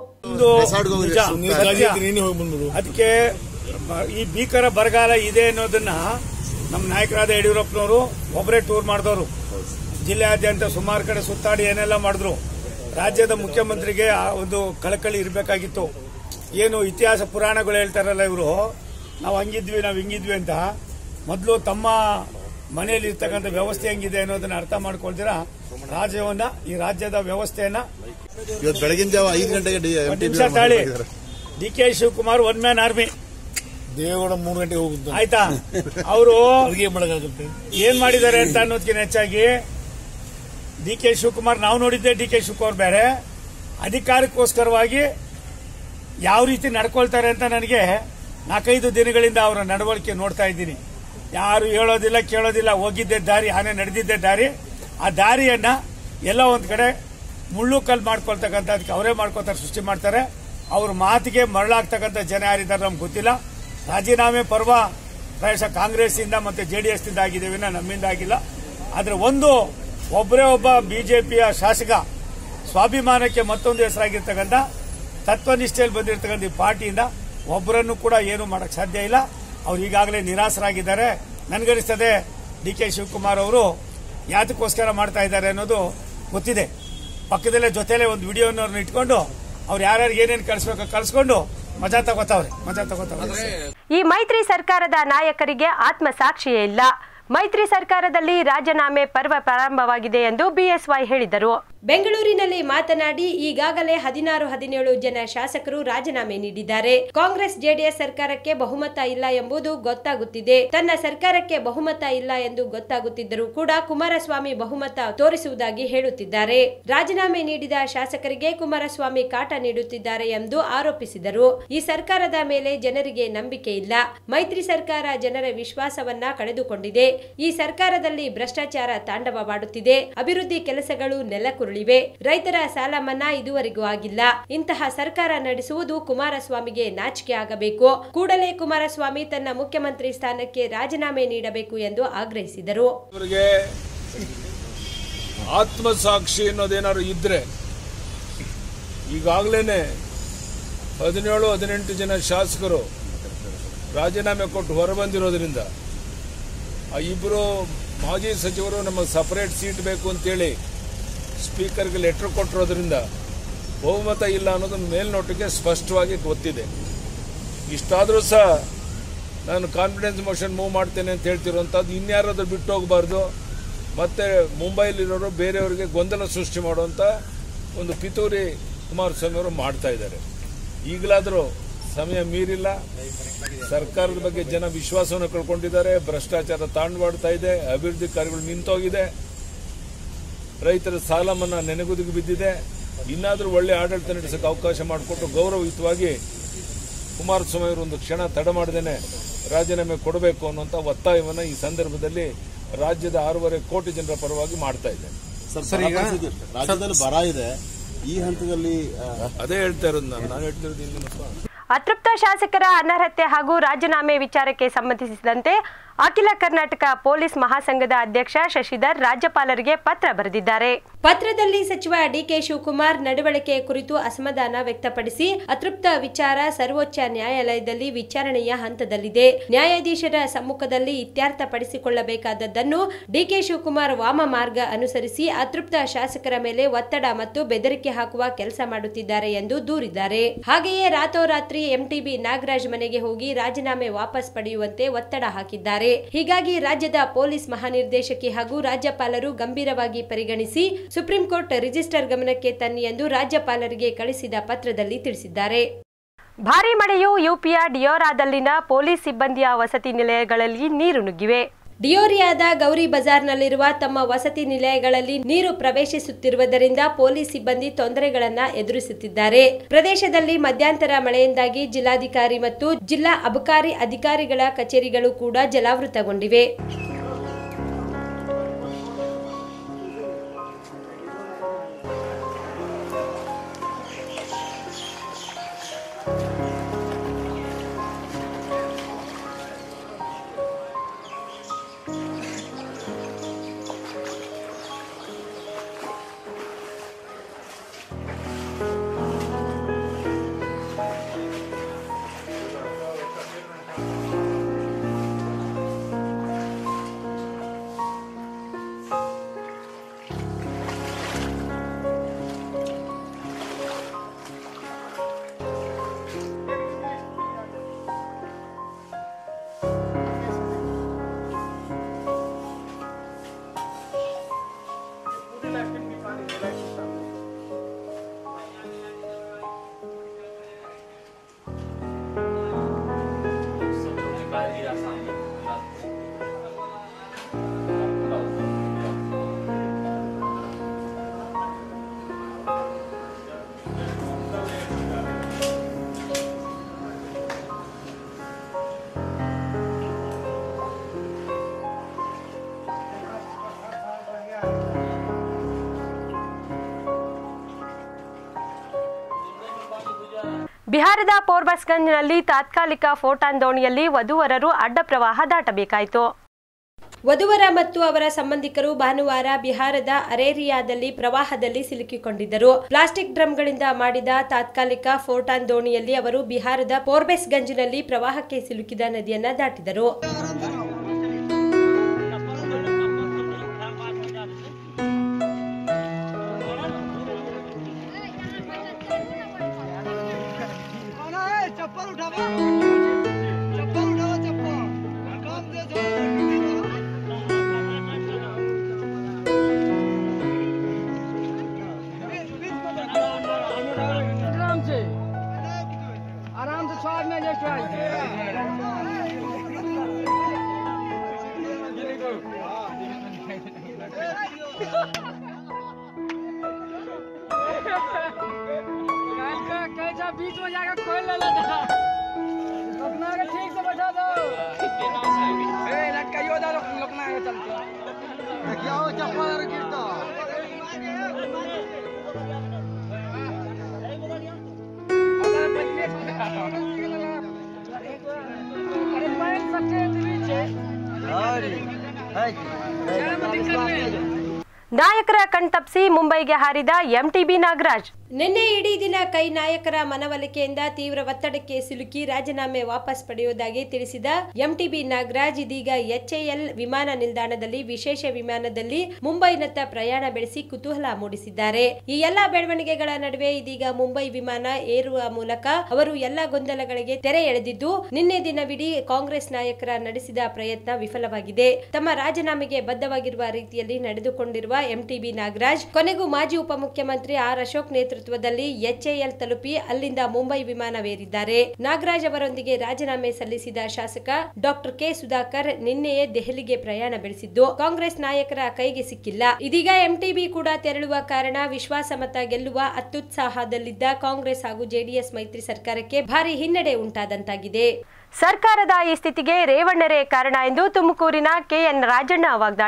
ಅದಕ್ಕೆ ಈ ಭೀಕರ ಬರಗಾಲ ಇದೆ ಅನ್ನೋದನ್ನ ನಮ್ಮ ನಾಯಕರಾದ ಯಡಿಯೂರಪ್ಪನವರು ಒಬ್ಬರೇ ಟೂರ್ ಮಾಡಿದವರು ಜಿಲ್ಲೆಯಾದ್ಯಂತ ಸುಮಾರು ಕಡೆ ಸುತ್ತಾಡಿ ಏನೆಲ್ಲ ಮಾಡಿದ್ರು ರಾಜ್ಯದ ಮುಖ್ಯಮಂತ್ರಿಗೆ ಆ ಒಂದು ಕಳಕಳಿ ಇರಬೇಕಾಗಿತ್ತು ಏನು ಇತಿಹಾಸ ಪುರಾಣಗಳು ಹೇಳ್ತಾರಲ್ಲ ಇವರು ನಾವು ಹಂಗಿದ್ವಿ ನಾವು ಹಿಂಗಿದ್ವಿ ಅಂತ ಮೊದಲು ತಮ್ಮ ಮನೆಯಲ್ಲಿ ಇರ್ತಕ್ಕಂಥ ವ್ಯವಸ್ಥೆ ಹೆಂಗಿದೆ ಅನ್ನೋದನ್ನ ಅರ್ಥ ಮಾಡ್ಕೊಳ್ತೀರಾ ರಾಜ್ಯವನ್ನ ಈ ರಾಜ್ಯದ ವ್ಯವಸ್ಥೆಯನ್ನ ಇವತ್ತು ಬೆಳಗಿನ ಜಾವ ಐದು ಗಂಟೆಗೆ ಡಿ- ಒಂದ್ MTB ನಿಮಿಷ ತಾಳಿ D K Shivakumar one man army ದೇವರ ಮೂರು ಗಂಟೆಗೆ ಹೋಗುತ್ತೆ ಆಯ್ತಾ ಅವರು ಅಡುಗೆ ಮಾಡೋಕ್ಕಾಗುತ್ತೆ ಏನ್ ಮಾಡಿದ್ದಾರೆ ಅಂತ ಅನ್ನೋದಕ್ಕಿಂತ ಹೆಚ್ಚಾಗಿ ಡಿ ಕೆ ಶಿವಕುಮಾರ್ ನಾವು ನೋಡಿದ್ದೆ ಡಿ ಕೆ ಶಿವಕುಮಾರ್ ಬೇರೆ ಅಧಿಕಾರಕ್ಕೋಸ್ಕರವಾಗಿ ಯಾವ ರೀತಿ ನಡ್ಕೊಳ್ತಾರೆ ಅಂತ ನನಗೆ ನಾಲ್ಕೈದು ದಿನಗಳಿಂದ ಅವರ ನಡವಳಿಕೆ ನೋಡ್ತಾ ಇದ್ದೀನಿ ಯಾರು ಹೇಳೋದಿಲ್ಲ ಕೇಳೋದಿಲ್ಲ ಹೋಗಿದ್ದೆ ದಾರಿ ಆನೆ ನಡೆದಿದ್ದೆ ದಾರಿ ಆ ದಾರಿಯನ್ನ ಎಲ್ಲ ಒಂದ್ ಕಡೆ ಮುಳ್ಳು ಕಲ್ಲು ಮಾಡ್ಕೊಳ್ತಕ್ಕಂಥ ಅದಕ್ಕೆ ಅವರೇ ಮಾಡ್ಕೊತಾರೆ ಸೃಷ್ಟಿ ಮಾಡ್ತಾರೆ ಅವ್ರ ಮಾತಿಗೆ ಮರಳಾಗ್ತಕ್ಕಂಥ ಜನ ಯಾರಿದ್ದಾರೆ ನಮ್ಗೆ ಗೊತ್ತಿಲ್ಲ ರಾಜೀನಾಮೆ ಪರ್ವ ಪ್ರಾಯಶಃ ಕಾಂಗ್ರೆಸ್ ಇಂದ ಮತ್ತೆ ಜೆಡಿಎಸ್ ಇಂದ ಆಗಿದೆ ವಿನ ನಮ್ಮಿಂದ ಆಗಿಲ್ಲ ಆದ್ರೆ ಒಂದು ಒಬ್ಬರೇ ಒಬ್ಬ ಬಿಜೆಪಿಯ ಶಾಸಕ ಸ್ವಾಭಿಮಾನಕ್ಕೆ ಮತ್ತೊಂದು ಹೆಸರಾಗಿರ್ತಕ್ಕಂಥ ತತ್ವನಿಷ್ಠೆಯಲ್ಲಿ ಬಂದಿರತಕ್ಕಂಥ ಈ ಪಾರ್ಟಿಯಿಂದ ಒಬ್ಬರನ್ನು ಕೂಡ ಏನು ಮಾಡಕ್ ಸಾಧ್ಯ ಇಲ್ಲ ಅವ್ರು ಈಗಾಗಲೇ ನಿರಾಸರಾಗಿದ್ದಾರೆ ನನಗನಿಸ್ತದೆ ಡಿ ಕೆ ಶಿವಕುಮಾರ್ ಅವರು ಯಾತಕ್ಕೋಸ್ಕರ ಮಾಡ್ತಾ ಇದ್ದಾರೆ ಅನ್ನೋದು ಗೊತ್ತಿದೆ ಪಕ್ಕದಲ್ಲೇ ಜೊತೆಲೇ ಒಂದು ವಿಡಿಯೋನವ್ರನ್ನ ಇಟ್ಕೊಂಡು ಅವ್ರು ಯಾರ್ಯಾರು ಏನೇನು ಕಳಿಸ್ಬೇಕು ಕಳಿಸ್ಕೊಂಡು ಮಜಾ ತಗೋತಾವ್ರೆ ಮಜಾ ತಗೋತಾವ್ರೆ ಈ ಮೈತ್ರಿ ಸರ್ಕಾರದ ನಾಯಕರಿಗೆ ಆತ್ಮಸಾಕ್ಷಿಯೇ ಇಲ್ಲ ಮೈತ್ರಿ ಸರ್ಕಾರದಲ್ಲಿ ರಾಜೀನಾಮೆ ಪರ್ವ ಪ್ರಾರಂಭವಾಗಿದೆ ಎಂದು ಬಿಎಸ್ವೈ ಹೇಳಿದರು ಬೆಂಗಳೂರಿನಲ್ಲಿ ಮಾತನಾಡಿ ಈಗಾಗಲೇ ಹದಿನಾರು ಹದಿನೇಳು ಜನ ಶಾಸಕರು ರಾಜೀನಾಮೆ ನೀಡಿದ್ದಾರೆ ಕಾಂಗ್ರೆಸ್ ಜೆಡಿಎಸ್ ಸರ್ಕಾರಕ್ಕೆ ಬಹುಮತ ಇಲ್ಲ ಎಂಬುದು ಗೊತ್ತಾಗುತ್ತಿದೆ ತನ್ನ ಸರ್ಕಾರಕ್ಕೆ ಬಹುಮತ ಇಲ್ಲ ಎಂದು ಗೊತ್ತಾಗುತ್ತಿದ್ದರೂ ಕೂಡ ಕುಮಾರಸ್ವಾಮಿ ಬಹುಮತ ತೋರಿಸುವುದಾಗಿ ಹೇಳುತ್ತಿದ್ದಾರೆ ರಾಜೀನಾಮೆ ನೀಡಿದ ಶಾಸಕರಿಗೆ ಕುಮಾರಸ್ವಾಮಿ ಕಾಟ ನೀಡುತ್ತಿದ್ದಾರೆ ಎಂದು ಆರೋಪಿಸಿದರು ಈ ಸರ್ಕಾರದ ಮೇಲೆ ಜನರಿಗೆ ನಂಬಿಕೆ ಇಲ್ಲ ಮೈತ್ರಿ ಸರ್ಕಾರ ಜನರ ವಿಶ್ವಾಸವನ್ನ ಕಳೆದುಕೊಂಡಿದೆ ಈ ಸರ್ಕಾರದಲ್ಲಿ ಭ್ರಷ್ಟಾಚಾರ ತಾಂಡವವಾಡುತ್ತಿದೆ ಅಭಿವೃದ್ಧಿ ಕೆಲಸಗಳು ನೆಲಕುರುಳಿವೆ ರೈತರ ಸಾಲ ಮನ್ನಾ ಇದುವರೆಗೂ ಆಗಿಲ್ಲ ಇಂತಹ ಸರ್ಕಾರ ನಡೆಸುವುದು ಕುಮಾರಸ್ವಾಮಿಗೆ ನಾಚಿಕೆ ಆಗಬೇಕು ಕೂಡಲೇ ಕುಮಾರಸ್ವಾಮಿ ತನ್ನ ಮುಖ್ಯಮಂತ್ರಿ ಸ್ಥಾನಕ್ಕೆ ರಾಜೀನಾಮೆ ನೀಡಬೇಕು ಎಂದು ಆಗ್ರಹಿಸಿದರು ಅವರಿಗೆ ಆತ್ಮಸಾಕ್ಷಿ ಅನ್ನೋದೇನಾದ್ರು ಇದ್ರೆ ಈಗಾಗಲೇ ಹದಿನೇಳು ಹದಿನೆಂಟು ಜನ ಶಾಸಕರು ರಾಜೀನಾಮೆ ಕೊಟ್ಟು ಹೊರಬಂದಿರೋದ್ರಿಂದ ಆ ಇಬ್ಬರು ಮಾಜಿ ಸಚಿವರು ನಮಗೆ ಸಪರೇಟ್ ಸೀಟ್ ಬೇಕು ಅಂತೇಳಿ ಸ್ಪೀಕರ್ಗೆ ಲೆಟರ್ ಕೊಟ್ಟಿರೋದ್ರಿಂದ ಬಹುಮತ ಇಲ್ಲ ಅನ್ನೋದು ಮೇಲ್ನೋಟಕ್ಕೆ ಸ್ಪಷ್ಟವಾಗಿ ಗೊತ್ತಿದೆ ಇಷ್ಟಾದರೂ ಸಹ ನಾನು ಕಾನ್ಫಿಡೆನ್ಸ್ ಮೋಷನ್ ಮೂವ್ ಮಾಡ್ತೇನೆ ಅಂತ ಹೇಳ್ತಿರೋಂಥದ್ದು ಇನ್ಯಾರಾದ್ರೂ ಬಿಟ್ಟು ಹೋಗಬಾರ್ದು ಮತ್ತೆ ಮುಂಬೈಲಿರೋರು ಬೇರೆಯವರಿಗೆ ಗೊಂದಲ ಸೃಷ್ಟಿ ಮಾಡುವಂಥ ಒಂದು ಪಿತೂರಿ ಕುಮಾರಸ್ವಾಮಿ ಅವರು ಮಾಡ್ತಾ ಇದ್ದಾರೆ ಈಗಲಾದರೂ ಸಮಯ ಮೀರಿಲ್ಲ ಸರ್ಕಾರದ ಬಗ್ಗೆ ಜನ ವಿಶ್ವಾಸವನ್ನು ಕಳ್ಕೊಂಡಿದ್ದಾರೆ ಭ್ರಷ್ಟಾಚಾರ ತಾಂಡವಾಡ್ತಾ ಇದೆ ಅಭಿವೃದ್ಧಿ ಕಾರ್ಯಗಳು ನಿಂತೋಗಿದೆ ರೈತರ ಸಾಲ ಮನ್ನಾ ನೆನೆಗುದಿಗೆ ಬಿದ್ದಿದೆ ಇನ್ನಾದರೂ ಒಳ್ಳೆ ಆಡಳಿತ ನಡೆಸಕ್ಕೆ ಅವಕಾಶ ಮಾಡಿಕೊಟ್ಟು ಗೌರವಯುತವಾಗಿ ಕುಮಾರಸ್ವಾಮಿ ಅವರು ಒಂದು ಕ್ಷಣ ತಡ ಮಾಡದೇನೆ ರಾಜೀನಾಮೆ ಕೊಡಬೇಕು ಅನ್ನುವಂಥ ಒತ್ತಾಯವನ್ನು ಈ ಸಂದರ್ಭದಲ್ಲಿ ರಾಜ್ಯದ ಆರೂವರೆ ಕೋಟಿ ಜನರ ಪರವಾಗಿ ಮಾಡ್ತಾ ಇದ್ದೇನೆ ಸರ್ ಈಗ ರಾಜ್ಯದಲ್ಲಿ ಬರ ಇದೆ ಈ ಹಂತದಲ್ಲಿ ಅದೇ ಹೇಳ್ತಾ ಇರೋದು ನಾನು ನಾನು ಹೇಳ್ತಿರೋದು ಇನ್ನೇನಪ್ಪ ಅತೃಪ್ತ ಶಾಸಕರ ಅನರ್ಹತೆ ಹಾಗೂ ರಾಜೀನಾಮೆ ವಿಚಾರಕ್ಕೆ ಸಂಬಂಧಿಸಿದಂತೆ ಅಖಿಲ ಕರ್ನಾಟಕ ಪೊಲೀಸ್ ಮಹಾಸಂಘದ ಅಧ್ಯಕ್ಷ ಶಶಿಧರ್ ರಾಜ್ಯಪಾಲರಿಗೆ ಪತ್ರ ಬರೆದಿದ್ದಾರೆ ಪತ್ರದಲ್ಲಿ ಸಚಿವ ಡಿಕೆ ಶಿವಕುಮಾರ್ ನಡವಳಿಕೆ ಕುರಿತು ಅಸಮಾಧಾನ ವ್ಯಕ್ತಪಡಿಸಿ ಅತೃಪ್ತ ವಿಚಾರ ಸರ್ವೋಚ್ಚ ನ್ಯಾಯಾಲಯದಲ್ಲಿ ವಿಚಾರಣೆಯ ಹಂತದಲ್ಲಿದೆ ನ್ಯಾಯಾಧೀಶರ ಸಮ್ಮುಖದಲ್ಲಿ ಇತ್ಯರ್ಥಪಡಿಸಿಕೊಳ್ಳಬೇಕಾದದ್ದನ್ನು ಡಿಕೆ ಶಿವಕುಮಾರ್ ವಾಮ ಮಾರ್ಗ ಅನುಸರಿಸಿ ಅತೃಪ್ತ ಶಾಸಕರ ಮೇಲೆ ಒತ್ತಡ ಮತ್ತು ಬೆದರಿಕೆ ಹಾಕುವ ಕೆಲಸ ಮಾಡುತ್ತಿದ್ದಾರೆ ಎಂದು ದೂರಿದ್ದಾರೆ ಹಾಗೆಯೇ ರಾತೋರಾತ್ರಿ ಎಂಟಿಬಿ ನಾಗರಾಜ್ ಮನೆಗೆ ಹೋಗಿ ರಾಜೀನಾಮೆ ವಾಪಸ್ ಪಡೆಯುವಂತೆ ಒತ್ತಡ ಹಾಕಿದ್ದಾರೆ ಹೀಗಾಗಿ ರಾಜ್ಯದ ಪೊಲೀಸ್ ಮಹಾನಿರ್ದೇಶಕಿ ಹಾಗೂ ರಾಜ್ಯಪಾಲರು ಗಂಭೀರವಾಗಿ ಪರಿಗಣಿಸಿ ಸುಪ್ರೀಂ ಕೋರ್ಟ್ ರಿಜಿಸ್ಟರ್ ಗಮನಕ್ಕೆ ತನ್ನಿ ಎಂದು ರಾಜ್ಯಪಾಲರಿಗೆ ಕಳಿಸಿದ ಪತ್ರದಲ್ಲಿ ತಿಳಿಸಿದ್ದಾರೆ ಭಾರೀ ಮಳೆಯು ಯುಪಿಯ ಡಿಯೋರಾದಲ್ಲಿನ ಪೊಲೀಸ್ ಸಿಬ್ಬಂದಿಯ ವಸತಿ ನಿಲಯಗಳಲ್ಲಿ ನೀರು ನುಗ್ಗಿವೆ ಡಿಯೋರಿಯಾದ ಗೌರಿ ಬಜಾರ್ನಲ್ಲಿರುವ ತಮ್ಮ ವಸತಿ ನಿಲಯಗಳಲ್ಲಿ ನೀರು ಪ್ರವೇಶಿಸುತ್ತಿರುವುದರಿಂದ ಪೊಲೀಸ್ ಸಿಬ್ಬಂದಿ ತೊಂದರೆಗಳನ್ನ ಎದುರಿಸುತ್ತಿದ್ದಾರೆ ಪ್ರದೇಶದಲ್ಲಿ ಮಧ್ಯಂತರ ಮಳೆಯಿಂದಾಗಿ ಜಿಲ್ಲಾಧಿಕಾರಿ ಮತ್ತು ಜಿಲ್ಲಾ ಅಬಕಾರಿ ಅಧಿಕಾರಿಗಳ ಕಚೇರಿಗಳು ಕೂಡ ಜಲಾವೃತಗೊಂಡಿವೆ ಬಿಹಾರದ ಪೋರ್ಬಸ್ಗಂಜ್ನಲ್ಲಿ ತಾತ್ಕಾಲಿಕ ಫೋಟಾನ್ ದೋಣಿಯಲ್ಲಿ ವಧುವರರು ಅಡ್ಡ ಪ್ರವಾಹ ದಾಟಬೇಕಾಯಿತು ವಧುವರ ಮತ್ತು ಅವರ ಸಂಬಂಧಿಕರು ಭಾನುವಾರ ಬಿಹಾರದ ಅರೇರಿಯಾದಲ್ಲಿ ಪ್ರವಾಹದಲ್ಲಿ ಸಿಲುಕಿಕೊಂಡಿದ್ದರು ಪ್ಲಾಸ್ಟಿಕ್ ಡ್ರಮ್ಗಳಿಂದ ಮಾಡಿದ ತಾತ್ಕಾಲಿಕ ಫೋಟಾನ್ ದೋಣಿಯಲ್ಲಿ ಅವರು ಬಿಹಾರದ ಪೋರ್ಬೆಸ್ಗಂಜ್ನಲ್ಲಿ ಪ್ರವಾಹಕ್ಕೆ ಸಿಲುಕಿದ ನದಿಯನ್ನ ದಾಟಿದರು चप्पल उठावा चप्पल उठावा चप्पल काम दे दो आराम से आराम से स्वाद में लेके आई कैसा बीच में जाकर खोल ले लेता लखना के ठीक से बैठा दो ए लटकाइयो दा लखना के चल के क्या हो चप्पल गिरता अरे पैर सच्चे नीचे अरे ನಾಯಕರ ಕಣ್ತಪ್ಪಿಸಿ ಮುಂಬೈಗೆ ಹಾರಿದ ಎಂಟಿಬಿ ನಾಗರಾಜ್ ನಿನ್ನೆ ಇಡೀ ದಿನ ಕೈ ನಾಯಕರ ಮನವೊಲಿಕೆಯಿಂದ ತೀವ್ರ ಒತ್ತಡಕ್ಕೆ ಸಿಲುಕಿ ರಾಜೀನಾಮೆ ವಾಪಸ್ ಪಡೆಯುವುದಾಗಿ ತಿಳಿಸಿದ ಎಂಟಿಬಿ ನಾಗರಾಜ್ ಇದೀಗ ಎಚ್ಎಎಲ್ ವಿಮಾನ ನಿಲ್ದಾಣದಲ್ಲಿ ವಿಶೇಷ ವಿಮಾನದಲ್ಲಿ ಮುಂಬೈನತ್ತ ಪ್ರಯಾಣ ಬೆಳೆಸಿ ಕುತೂಹಲ ಮೂಡಿಸಿದ್ದಾರೆ ಈ ಎಲ್ಲಾ ಬೆಳವಣಿಗೆಗಳ ನಡುವೆ ಇದೀಗ ಮುಂಬೈ ವಿಮಾನ ಏರುವ ಮೂಲಕ ಅವರು ಎಲ್ಲಾ ಗೊಂದಲಗಳಿಗೆ ತೆರೆ ಎಳೆದಿದ್ದು ನಿನ್ನೆ ದಿನವಿಡೀ ಕಾಂಗ್ರೆಸ್ ನಾಯಕರ ನಡೆಸಿದ ಪ್ರಯತ್ನ ವಿಫಲವಾಗಿದೆ ತಮ್ಮ ರಾಜೀನಾಮೆಗೆ ಬದ್ಧವಾಗಿರುವ ರೀತಿಯಲ್ಲಿ ನಡೆದುಕೊಂಡಿರುವ ಎಂಟಿಬಿ ನಾಗರಾಜ್ ಕೊನೆಗೂ ಮಾಜಿ ಉಪಮುಖ್ಯಮಂತ್ರಿ ಆರ್ ಅಶೋಕ್ ನೇತೃತ್ವದಲ್ಲಿ ಎಚ್ಎಎಲ್ ತಲುಪಿ ಅಲ್ಲಿಂದ ಮುಂಬೈ ವಿಮಾನವೇರಿದ್ದಾರೆ ನಾಗರಾಜ್ ಅವರೊಂದಿಗೆ ರಾಜೀನಾಮೆ ಸಲ್ಲಿಸಿದ ಶಾಸಕ ಡಾಕ್ಟರ್ ಕೆ ಸುಧಾಕರ್ ನಿನ್ನೆಯೇ ದೆಹಲಿಗೆ ಪ್ರಯಾಣ ಬೆಳೆಸಿದ್ದು ಕಾಂಗ್ರೆಸ್ ನಾಯಕರ ಕೈಗೆ ಸಿಕ್ಕಿಲ್ಲ ಇದೀಗ ಎಂಟಿಬಿ ಕೂಡ ತೆರಳುವ ಕಾರಣ ವಿಶ್ವಾಸಮತ ಗೆಲ್ಲುವ ಅತ್ಯುತ್ಸಾಹದಲ್ಲಿದ್ದ ಕಾಂಗ್ರೆಸ್ ಹಾಗೂ ಜೆಡಿಎಸ್ ಮೈತ್ರಿ ಸರ್ಕಾರಕ್ಕೆ ಭಾರಿ ಹಿನ್ನಡೆ ಉಂಟಾದಂತಾಗಿದೆ ಸರ್ಕಾರದ ಈ ಸ್ಥಿತಿಗೆ ರೇವಣ್ಣರೇ ಕಾರಣ ಎಂದು ತುಮಕೂರಿನ ಕೆಎನ್ ರಾಜಣ್ಣ ವಾಗ್ದಾಳಿ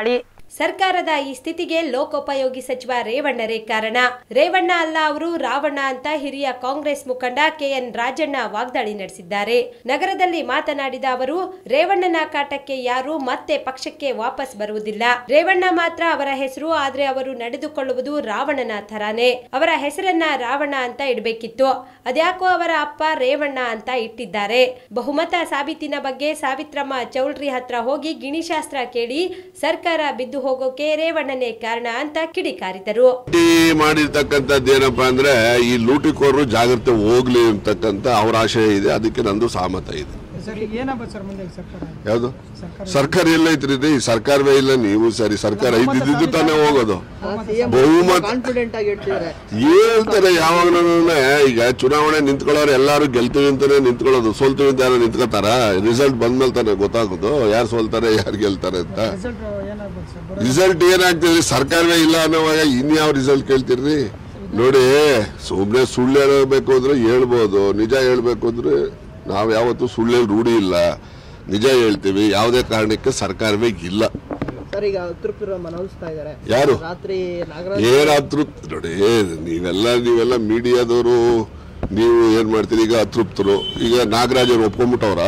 ಸರ್ಕಾರದ ಈ ಸ್ಥಿತಿಗೆ ಲೋಕೋಪಯೋಗಿ ಸಚಿವ ರೇವಣ್ಣರೇ ಕಾರಣ ರೇವಣ್ಣ ಅಲ್ಲ ಅವರು ರಾವಣ ಅಂತ ಹಿರಿಯ ಕಾಂಗ್ರೆಸ್ ಮುಖಂಡ ಕೆಎನ್ ರಾಜಣ್ಣ ವಾಗ್ದಾಳಿ ನಡೆಸಿದ್ದಾರೆ ನಗರದಲ್ಲಿ ಮಾತನಾಡಿದ ಅವರು ರೇವಣ್ಣನ ಕಾಟಕ್ಕೆ ಯಾರು ಮತ್ತೆ ಪಕ್ಷಕ್ಕೆ ವಾಪಸ್ ಬರುವುದಿಲ್ಲ ರೇವಣ್ಣ ಮಾತ್ರ ಅವರ ಹೆಸರು ಆದ್ರೆ ಅವರು ನಡೆದುಕೊಳ್ಳುವುದು ರಾವಣನ ಥರಾನೇ ಅವರ ಹೆಸರನ್ನ ರಾವಣ ಅಂತ ಇಡಬೇಕಿತ್ತು ಅದ್ಯಾಕೋ ಅವರ ಅಪ್ಪ ರೇವಣ್ಣ ಅಂತ ಇಟ್ಟಿದ್ದಾರೆ ಬಹುಮತ ಸಾಬೀತಿನ ಬಗ್ಗೆ ಸಾವಿತ್ರಮ್ಮ ಚೌಲ್ಟ್ರಿ ಹತ್ರ ಹೋಗಿ ಗಿಣಿಶಾಸ್ತ್ರ ಕೇಳಿ ಸರ್ಕಾರ ಬಿದ್ದು ಹೋಗೋಕೆ ರೇವಣ್ಣನೇ ಕಾರಣ ಅಂತ ಕಿಡಿಕಾರಿದರು ಲೂಟಿ ಮಾಡಿರ್ತಕ್ಕಂಥದ್ದು ಏನಪ್ಪಾ ಅಂದ್ರೆ ಈ ಲೂಟಿಕೋರರು ಜಾಗ್ರತೆ ಹೋಗ್ಲಿ ಅಂತಕ್ಕಂಥ ಅವರ ಆಶಯ ಇದೆ ಅದಕ್ಕೆ ನಂದು ಸಹಮತ ಇದೆ ಸರ್ ಈಗ ಏನಾಗ್ಬೋದು ಸರ್ ಮುಂದೆ ಸರ್ಕಾರ ಯಾವುದು ಸರ್ಕಾರ ಎಲ್ಲ ಐತ್ರಿ ಇದು? ಈ ಸರ್ಕಾರವೇ ಇಲ್ಲ ನೀವು ಸರಿ ಸರ್ಕಾರ ಇದ್ದಿದ್ದು ತಾನೇ ಹೋಗೋದು ಬಹುಮತ ಕಾನ್ಫಿಡೆಂಟ್ ಆಗಿ ಹೇಳ್ತಿದ್ದಾರೆ ಹೇಳ್ತಾರೆ ಯಾವಾಗಲೂ ಈಗ ಚುನಾವಣೆ ನಿಂತ್ಕೊಳ್ಳೋರು ಎಲ್ಲಾರು ಗೆಲ್ತೀವಿ ಅಂತಾನೆ ನಿಂತ್ಕೊಳ್ಳೋದು ಸೋಲ್ತೀವಿ ಅಂತ ಯಾರು ನಿಂತ್ಕೋತಾರ ರಿಸಲ್ಟ್ ಬಂದ್ಮೇಲೆ ತಾನೇ ಗೊತ್ತಾಗೋದು ಯಾರು ಸೋಲ್ತಾರೆ ಯಾರು ಗೆಲ್ತಾರೆ ಅಂತ ರಿಸಲ್ಟ್ ಏನಾಗ್ಬೋದು ಸರ್ ರಿಸಲ್ಟ್ ಏನಾಗ್ತಿದ್ರಿ ಸರ್ಕಾರವೇ ಇಲ್ಲ ಅನ್ನೋವಾಗ ಇನ್ಯಾವ ರಿಸಲ್ಟ್ ಕೇಳ್ತಿರ್ರಿ ನೋಡಿ ಸುಮ್ಮನೆ ಸುಳ್ಳು ಹೇಳಬೇಕು ಅಂದ್ರೆ ಹೇಳ್ಬೋದು ನಿಜ ಹೇಳ್ಬೇಕು ಅಂದ್ರೆ ನಾವು ಯಾವತ್ತೂ ಸುಳ್ಳು ರೂಢಿ ಇಲ್ಲ ನಿಜ ಹೇಳ್ತೀವಿ ಯಾವುದೇ ಕಾರಣಕ್ಕೆ ಸರ್ಕಾರವೇ ಇಲ್ಲ ಸರ್ ಈಗ ತೃಪ್ತಿರೋ ಮನವೊಲಿಸ್ತಾ ಇದ್ದಾರೆ ಯಾರು? ರಾತ್ರಿ ನಾಗರಾಜ್ ಏನಾದ್ರು ನೋಡಿ ನೀವೆಲ್ಲ ನೀವೆಲ್ಲ ಮೀಡಿಯಾದವರು ನೀವು ಏನ್ ಮಾಡ್ತೀರಿ ಈಗ ಅತೃಪ್ತರು ಈಗ ನಾಗರಾಜ್ ಅವ್ರು ಒಪ್ಕೊಂಡ್ಬಿಟ್ಟವ್ರ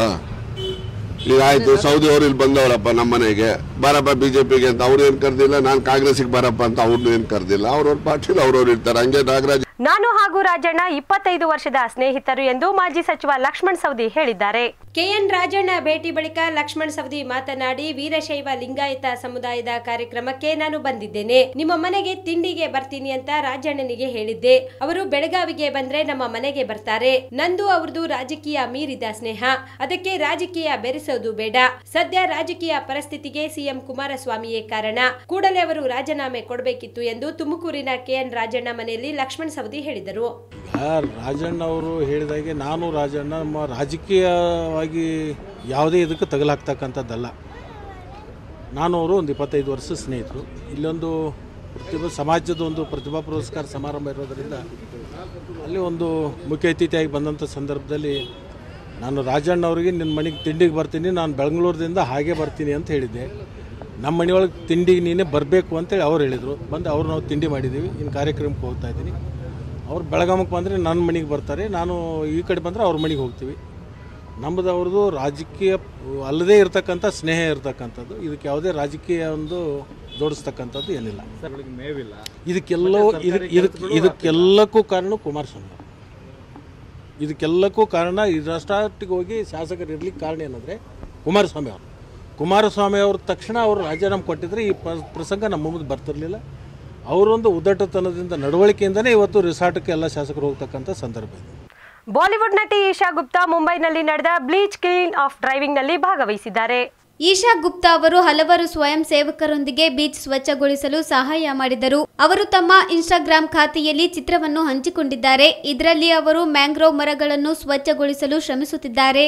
ಈಗ ಆಯ್ತು ಸೌದಿ ಅವ್ರು ಇಲ್ಲಿ ಬಂದವರಪ್ಪ ನಮ್ಮ ಮನೆಗೆ ಬಾರಪ್ಪ ಬಿಜೆಪಿಗೆ ಅಂತ ಅವ್ರು ಏನ್ ಕರ್ದಿಲ್ಲ ನಾನು ಕಾಂಗ್ರೆಸ್ಗೆ ಬಾರಪ್ಪ ಅಂತ ಅವ್ರನ್ನ ಏನ್ ಕರ್ದಿಲ್ಲ ಅವ್ರವ್ರ ಪಾರ್ಟಿಲಿ ಅವ್ರವ್ರು ಇರ್ತಾರೆ ಹಂಗೆ ನಾಗರಾಜ್ ನಾನು ಹಾಗೂ ರಾಜಣ್ಣ ಇಪ್ಪತ್ತೈದು ವರ್ಷದ ಸ್ನೇಹಿತರು ಎಂದು ಮಾಜಿ ಸಚಿವ ಲಕ್ಷ್ಮಣ್ ಸವದಿ ಹೇಳಿದ್ದಾರೆ ಕೆಎನ್ ರಾಜಣ್ಣ ಭೇಟಿ ಬಳಿಕ ಲಕ್ಷ್ಮಣ್ ಸವದಿ ಮಾತನಾಡಿ ವೀರಶೈವ ಲಿಂಗಾಯತ ಸಮುದಾಯದ ಕಾರ್ಯಕ್ರಮಕ್ಕೆ ನಾನು ಬಂದಿದ್ದೇನೆ ನಿಮ್ಮ ಮನೆಗೆ ತಿಂಡಿಗೆ ಬರ್ತೀನಿ ಅಂತ ರಾಜಣ್ಣನಿಗೆ ಹೇಳಿದ್ದೆ ಅವರು ಬೆಳಗಾವಿಗೆ ಬಂದ್ರೆ ನಮ್ಮ ಮನೆಗೆ ಬರ್ತಾರೆ ನಂದು ಅವ್ರದ್ದು ರಾಜಕೀಯ ಮೀರಿದ ಸ್ನೇಹ ಅದಕ್ಕೆ ರಾಜಕೀಯ ಬೆರೆಸೋದು ಬೇಡ ಸದ್ಯ ರಾಜಕೀಯ ಪರಿಸ್ಥಿತಿಗೆ ಸಿಎಂ ಕುಮಾರಸ್ವಾಮಿಯೇ ಕಾರಣ ಕೂಡಲೇ ಅವರು ರಾಜೀನಾಮೆ ಕೊಡಬೇಕಿತ್ತು ಎಂದು ತುಮಕೂರಿನ ಕೆಎನ್ ರಾಜಣ್ಣ ಮನೆಯಲ್ಲಿ ಲಕ್ಷ್ಮಣ್ ಸವದಿ ಹೇಳಿದರು ರಾಜಣ್ಣ ಅವರು ಹೇಳಿದಾಗೆ ನಾನು ರಾಜಣ್ಣ ನಮ್ಮ ರಾಜಕೀಯವಾಗಿ ಯಾವುದೇ ಇದಕ್ಕೆ ತಗಲಾಗ್ತಕ್ಕಂಥದ್ದಲ್ಲ ನಾನು ಅವರು ಒಂದು ಇಪ್ಪತ್ತೈದು ವರ್ಷ ಸ್ನೇಹಿತರು ಇಲ್ಲೊಂದು ಪ್ರತಿಭಾ ಸಮಾಜದ ಒಂದು ಪ್ರತಿಭಾ ಪುರಸ್ಕಾರ ಸಮಾರಂಭ ಇರೋದರಿಂದ ಅಲ್ಲಿ ಒಂದು ಮುಖ್ಯ ಅತಿಥಿಯಾಗಿ ಬಂದಂಥ ಸಂದರ್ಭದಲ್ಲಿ ನಾನು ರಾಜಣ್ಣ ಅವರಿಗೆ ನಿನ್ನ ಮನೆಗೆ ತಿಂಡಿಗೆ ಬರ್ತೀನಿ ನಾನು ಬೆಂಗಳೂರಿಂದ ಹಾಗೆ ಬರ್ತೀನಿ ಅಂತ ಹೇಳಿದ್ದೆ ನಮ್ಮ ಮನೆಯೊಳಗೆ ತಿಂಡಿಗೆ ನೀನೇ ಬರಬೇಕು ಅಂತೇಳಿ ಅವ್ರು ಹೇಳಿದರು ಬಂದು ಅವ್ರು ನಾವು ತಿಂಡಿ ಮಾಡಿದ್ದೀವಿ ಇನ್ನು ಕಾರ್ಯಕ್ರಮಕ್ಕೆ ಹೋಗ್ತಾ ಇದ್ದೀನಿ ಅವ್ರು ಬೆಳಗಾಮಕ್ಕೆ ಬಂದರೆ ನನ್ನ ಮನೆಗೆ ಬರ್ತಾರೆ ನಾನು ಈ ಕಡೆ ಬಂದರೆ ಅವ್ರ ಮನೆಗೆ ಹೋಗ್ತೀವಿ ನಮ್ಮದು ಅವ್ರದ್ದು ರಾಜಕೀಯ ಅಲ್ಲದೇ ಇರತಕ್ಕಂಥ ಸ್ನೇಹ ಇರತಕ್ಕಂಥದ್ದು ಇದಕ್ಕೆ ಯಾವುದೇ ರಾಜಕೀಯ ಒಂದು ಜೋಡಿಸ್ತಕ್ಕಂಥದ್ದು ಏನಿಲ್ಲ ಮೇವಿಲ್ಲ ಇದಕ್ಕೆಲ್ಲ ಇದಕ್ಕೆ ಇದಕ್ಕೆ ಇದಕ್ಕೆಲ್ಲಕ್ಕೂ ಕಾರಣ ಕುಮಾರಸ್ವಾಮಿ ಅವರು. ಇದಕ್ಕೆಲ್ಲಕ್ಕೂ ಕಾರಣ ಈ ರಾಷ್ಟ್ರಟಿಗೆ ಹೋಗಿ ಶಾಸಕರು ಇರ್ಲಿಕ್ಕೆ ಕಾರಣ ಏನಂದರೆ ಕುಮಾರಸ್ವಾಮಿ ಅವರು ಕುಮಾರಸ್ವಾಮಿ ಅವ್ರ ತಕ್ಷಣ ಅವರು ರಾಜೀನಾಮೆ ಕೊಟ್ಟಿದ್ರೆ ಈ ಪ- ಪ್ರಸಂಗ ನಮ್ಮ ಮುಂದೆ ಬರ್ತಿರ್ಲಿಲ್ಲ ಅವರೊಂದು ಉದ್ದಟತನದಿಂದ ನಡವಳಿಕೆಯಿಂದನೇ ಇವತ್ತು ರಿಸಾರ್ಟ್ಗೆ ಎಲ್ಲ ಶಾಸಕರು ಹೋಗ್ತಕ್ಕಂಥ ಸಂದರ್ಭ ಇದೆ ಬಾಲಿವುಡ್ ನಟಿ ಈಶಾ ಗುಪ್ತಾ ಮುಂಬೈನಲ್ಲಿ ನಡೆದ ಬ್ಲೀಚ್ ಕ್ಲೀನ್ ಆಫ್ ಡ್ರೈವಿಂಗ್ ನಲ್ಲಿ ಭಾಗವಹಿಸಿದ್ದಾರೆ ಈಶಾ ಗುಪ್ತಾ ಅವರು ಹಲವಾರು ಸ್ವಯಂ ಸೇವಕರೊಂದಿಗೆ ಬೀಚ್ ಸ್ವಚ್ಛಗೊಳಿಸಲು ಸಹಾಯ ಮಾಡಿದರು ಅವರು ತಮ್ಮ ಇನ್ಸ್ಟಾಗ್ರಾಂ ಖಾತೆಯಲ್ಲಿ ಚಿತ್ರವನ್ನು ಹಂಚಿಕೊಂಡಿದ್ದಾರೆ ಇದರಲ್ಲಿ ಅವರು ಮ್ಯಾಂಗ್ರೋವ್ ಮರಗಳನ್ನು ಸ್ವಚ್ಛಗೊಳಿಸಲು ಶ್ರಮಿಸುತ್ತಿದ್ದಾರೆ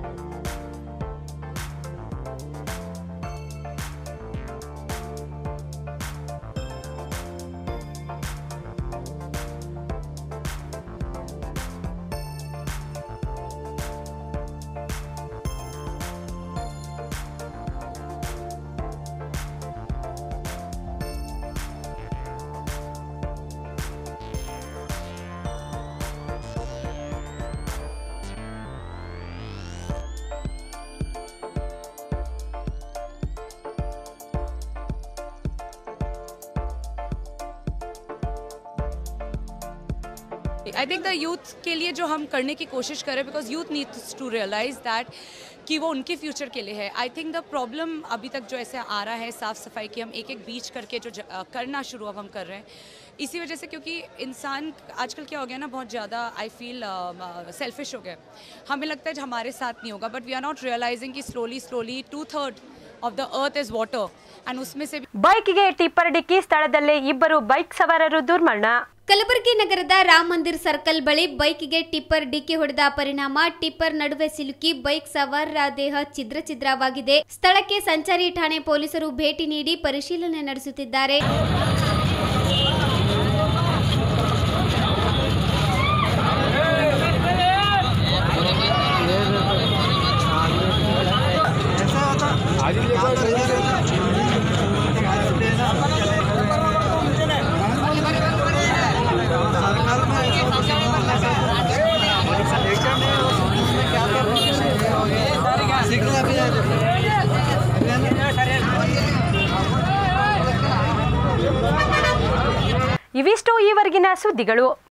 आई थिंक द यूथ के लिए जो हम करने की कोशिश करें because youth needs to realise that कि वो उनके फ्यूचर के लिए है आई थिंक द प्रॉब्लम अभी तक जो ऐसे आ रहा है साफ़ सफाई की हम एक एक बीच करके जो ज- अ, करना शुरू अब हम कर रहे हैं इसी वजह से क्योंकि इंसान आजकल क्या हो गया ना बहुत ज़्यादा आई फील सेल्फिश हो गया हमें लगता है कि हमारे साथ नहीं होगा but we are not realising कि slowly slowly two third of the earth is water and उसमें से भी ಬೈಕ್ಗೆ ಟಿಪ್ಪರ್ ಡಿಕ್ಕಿ ಸ್ಥಳದಲ್ಲೇ ಇಬ್ಬರು ಬೈಕ್ ಸವಾರರು ದುರ್ಮರಣ ಕಲಬುರಗಿ ನಗರದ ರಾಮ್ ಮಂದಿರ್ ಸರ್ಕಲ್ ಬಳಿ ಬೈಕ್ಗೆ ಟಿಪ್ಪರ್ ಡಿಕ್ಕಿ ಹೊಡೆದ ಪರಿಣಾಮ ಟಿಪ್ಪರ್ ನಡುವೆ ಸಿಲುಕಿ ಬೈಕ್ ಸವಾರರ ದೇಹ ಛಿದ್ರ ಛಿದ್ರವಾಗಿದೆ ಸ್ಥಳಕ್ಕೆ ಸಂಚಾರಿ ಠಾಣೆ ಪೊಲೀಸರು ಭೇಟಿ ನೀಡಿ ಪರಿಶೀಲನೆ ನಡೆಸುತ್ತಿದ್ದಾರೆ ಇವಿಷ್ಟು ಈವರೆಗಿನ ಸುದ್ದಿಗಳು